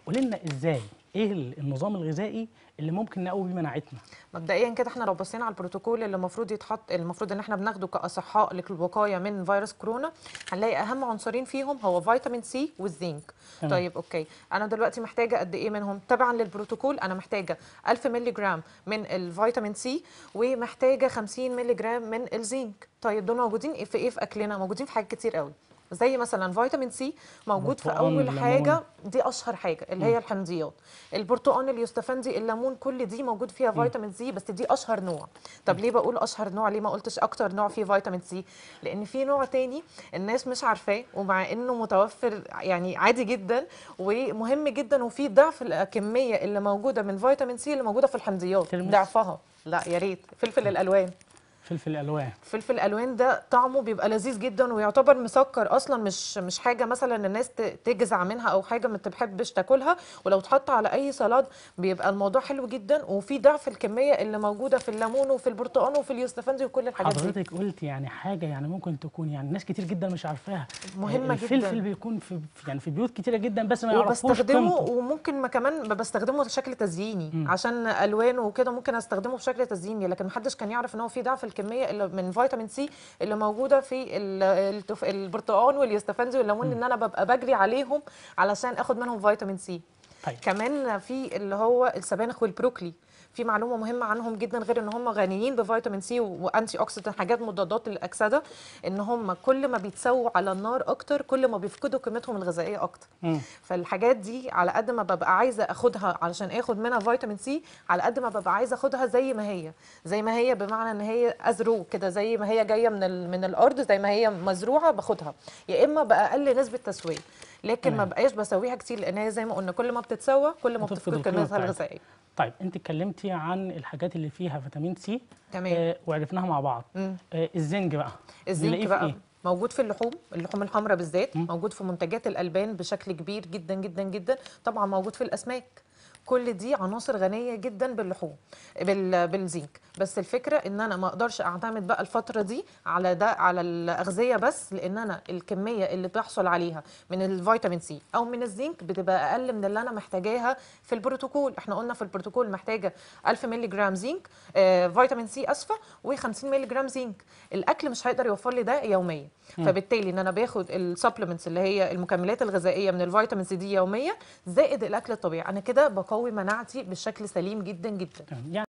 قولي لنا ازاي ايه ال- النظام الغذائي اللي ممكن نقوي بيه مناعتنا مبدئيا كده احنا لو بصينا على البروتوكول اللي المفروض يتحط المفروض ان احنا بناخده كاصحاء للوقايه من فيروس كورونا هنلاقي اهم عنصرين فيهم هو فيتامين سي والزنك تمام. طيب اوكي انا دلوقتي محتاجه قد ايه منهم تبعا للبروتوكول انا محتاجه 1000 مللي جرام من الفيتامين سي ومحتاجه 50 مللي جرام من الزنك طيب دول موجودين في ايه في اكلنا موجودين في حاجات كتير قوي زي مثلا فيتامين سي موجود في برتقال، اول ليمون. حاجه دي اشهر حاجه اللي هي الحمضيات البرتقال اليوستفندي الليمون كل دي موجود فيها فيتامين سي بس دي اشهر نوع طب ليه بقول اشهر نوع ليه ما قلتش اكتر نوع فيه فيتامين سي لان في نوع تاني الناس مش عارفاه ومع انه متوفر يعني عادي جدا ومهم جدا وفيه ضعف الكميه اللي موجوده من فيتامين سي اللي موجوده في الحمضيات ترمس. ضعفها لا يا ريت فلفل الالوان فلفل الالوان فلفل الالوان ده طعمه بيبقى لذيذ جدا ويعتبر مسكر اصلا مش مش حاجه مثلا الناس ت- تجزع منها او حاجه ما تحبش تاكلها ولو اتحط على اي سلطه بيبقى الموضوع حلو جدا وفي ضعف الكميه اللي موجوده في الليمون وفي البرتقال وفي اليوستفندي وكل الحاجات دي حضرتك قلت يعني حاجه يعني ممكن تكون يعني ناس كتير جدا مش عارفاها مهمة الفلفل جداً. بيكون في في- يعني في بيوت كتيره جدا بس ما يعرفوش وبستخدمه قيمته وممكن ما كمان ب- بستخدمه بشكل تزييني عشان الوان وكده ممكن استخدمه بشكل تزييني لكن محدش كان يعرف ان هو في ضعف الكميه اللي من فيتامين سي اللي موجوده في ال- التف- البرتقال واليوستفندي والليمون ان انا ببقى بجري عليهم علشان اخد منهم فيتامين سي طيب كمان في اللي هو السبانخ والبروكلي في معلومه مهمه عنهم جدا غير ان هم غنيين بفيتامين سي وانتي اوكسيدنت حاجات مضادات للاكسده ان هم كل ما بيتسووا على النار اكتر كل ما بيفقدوا قيمتهم الغذائيه اكتر مم. فالحاجات دي على قد ما ببقى عايزه اخدها علشان اخد منها فيتامين سي على قد ما ببقى عايزه اخدها زي ما هي زي ما هي بمعنى ان هي ازرو كده زي ما هي جايه من ال- من الارض زي ما هي مزروعه باخدها يا اما باقل نسبه تسويه لكن ما تمام. بقاش بسويها كتير لان هي زي ما قلنا كل ما بتتسوى كل ما بتفقد بتفقد القيمة قيمتها بتاعتها. الغذائيه طيب انت اتكلمتي عن الحاجات اللي فيها فيتامين سي تمام آه وعرفناها مع بعض مم. آه الزنج بقى الزنك نلاقيه في بقى إيه؟ موجود في اللحوم اللحوم الحمراء بالذات مم. موجود في منتجات الالبان بشكل كبير جدا جدا جدا طبعا موجود في الاسماك كل دي عناصر غنيه جدا باللحوم بال- بالزنك بس الفكره ان انا ما اقدرش اعتمد بقى الفتره دي على ده على الاغذيه بس لان انا الكميه اللي بحصل عليها من الفيتامين سي او من الزنك بتبقى اقل من اللي انا محتاجاها في البروتوكول احنا قلنا في البروتوكول محتاجه 1000 مللي جرام زنك آه فيتامين سي اسفه و50 مللي جرام زنك الاكل مش هيقدر يوفر لي ده يوميا فبالتالي ان انا باخد السبلمنتس اللي هي المكملات الغذائيه من الفيتامين سي دي يوميا زائد الاكل الطبيعي انا كده بقوي مناعتي بشكل سليم جدا جدا تمام. يعني